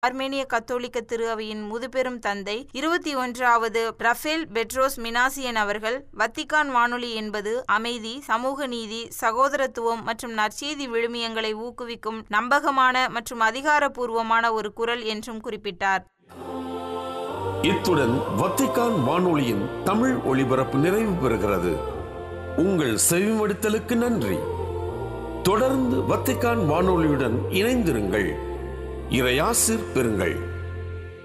ஆர்மேனிய கத்தோலிக்க திரு அவையின் முதுபெரும் தந்தை இருபத்தி ஒன்றாவது ரஃபேல் பெட்ரோஸ் மினாசியன் அவர்கள் வத்திக்கான் வானொலி என்பது அமைதி சமூக நீதி சகோதரத்துவம் மற்றும் நற்செய்தி விழுமியங்களை ஊக்குவிக்கும் நம்பகமான மற்றும் அதிகாரப்பூர்வமான ஒரு குரல் என்றும் குறிப்பிட்டார் இத்துடன் வத்திக்கான் வானொலியின் தமிழ் ஒளிபரப்பு நிறைவு பெறுகிறது உங்கள் செவிமடுத்தலுக்கு நன்றி தொடர்ந்து வத்திக்கான் வானொலியுடன் இணைந்திருங்கள் இறையாசிர் பெறுங்கள்